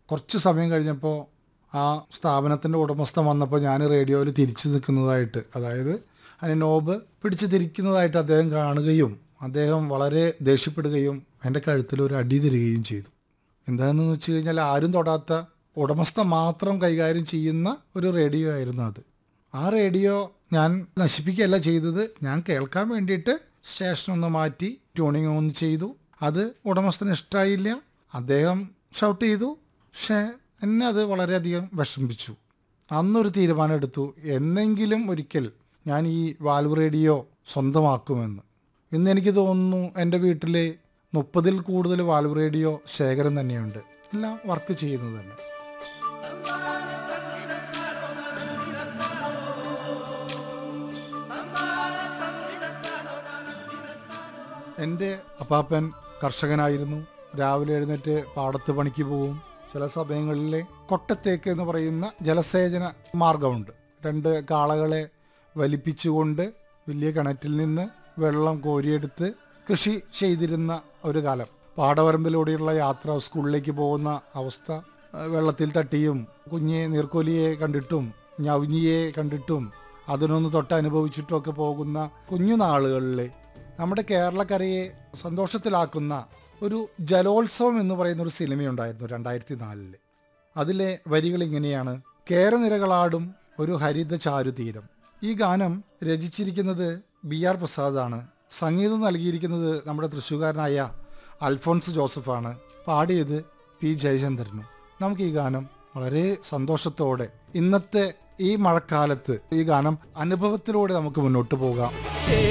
കുറച്ച് സമയം കഴിഞ്ഞപ്പോൾ ആ സ്ഥാപനത്തിൻ്റെ ഉടമസ്ഥൻ വന്നപ്പോൾ ഞാൻ റേഡിയോയിൽ തിരിച്ചു നിൽക്കുന്നതായിട്ട് അതായത് അതിന് നോബ് പിടിച്ച് തിരിക്കുന്നതായിട്ട് അദ്ദേഹം കാണുകയും അദ്ദേഹം വളരെ ദേഷ്യപ്പെടുകയും എൻ്റെ കഴുത്തിൽ ഒരു അടി തരികയും ചെയ്തു എന്താണെന്ന് വെച്ച് കഴിഞ്ഞാൽ ആരും തൊടാത്ത ഉടമസ്ഥ മാത്രം കൈകാര്യം ചെയ്യുന്ന ഒരു റേഡിയോ ആയിരുന്നു അത് ആ റേഡിയോ ഞാൻ നശിപ്പിക്കുകയല്ല ചെയ്തത് ഞാൻ കേൾക്കാൻ വേണ്ടിയിട്ട് സ്റ്റേഷൻ ഒന്ന് മാറ്റി ട്യൂണിങ് ഒന്ന് ചെയ്തു അത് ഉടമസ്ഥന് ഇഷ്ടമായില്ല അദ്ദേഹം ഷൗട്ട് ചെയ്തു പക്ഷേ എന്നെ അത് വളരെയധികം വിഷമിപ്പിച്ചു അന്നൊരു തീരുമാനം എടുത്തു എന്നെങ്കിലും ഒരിക്കൽ ഞാൻ ഈ വാൽവ് റേഡിയോ സ്വന്തമാക്കുമെന്ന് ഇന്ന് എനിക്ക് തോന്നുന്നു എൻ്റെ വീട്ടിൽ മുപ്പതിൽ കൂടുതൽ വാൽവ് റേഡിയോ ശേഖരം തന്നെയുണ്ട് എല്ലാം വർക്ക് ചെയ്യുന്നത് തന്നെ എൻ്റെ അപ്പാപ്പൻ കർഷകനായിരുന്നു രാവിലെ എഴുന്നേറ്റ് പാടത്ത് പണിക്ക് പോവും ചില സമയങ്ങളിൽ കൊട്ടത്തേക്ക് എന്ന് പറയുന്ന ജലസേചന മാർഗമുണ്ട് രണ്ട് കാളകളെ വലിപ്പിച്ചുകൊണ്ട് വലിയ കിണറ്റിൽ നിന്ന് വെള്ളം കോരിയെടുത്ത് കൃഷി ചെയ്തിരുന്ന ഒരു കാലം പാടവരമ്പിലൂടെയുള്ള യാത്ര സ്കൂളിലേക്ക് പോകുന്ന അവസ്ഥ ആ, വെള്ളത്തിൽ തട്ടിയും കുഞ്ഞെ നീർക്കോലിയെ കണ്ടിട്ടും ഞവഞ്ഞിയെ കണ്ടിട്ടും അതിനൊന്ന് തൊട്ട് അനുഭവിച്ചിട്ടുമൊക്കെ പോകുന്ന കുഞ്ഞുനാളുകളിൽ നമ്മുടെ കേരളക്കരയെ സന്തോഷത്തിലാക്കുന്ന ഒരു ജലോത്സവം എന്ന് പറയുന്ന ഒരു സിനിമയുണ്ടായിരുന്നു രണ്ടായിരത്തി നാലില് അതിലെ വരികൾ ഇങ്ങനെയാണ് കേരനിരകളാടും ഒരു ഹരിത ചാരുതീരം ഈ ഗാനം രചിച്ചിരിക്കുന്നത് ബി ആർ പ്രസാദാണ് സംഗീതം നൽകിയിരിക്കുന്നത് നമ്മുടെ തൃശ്ശൂകാരനായ അൽഫോൺസ് ജോസഫാണ് പാടിയത് പി ജയചന്ദ്രനും നമുക്ക് ഈ ഗാനം വളരെ സന്തോഷത്തോടെ ഇന്നത്തെ ഈ മഴക്കാലത്ത് ഈ ഗാനം അനുഭവത്തിലൂടെ നമുക്ക് മുന്നോട്ട് പോകാം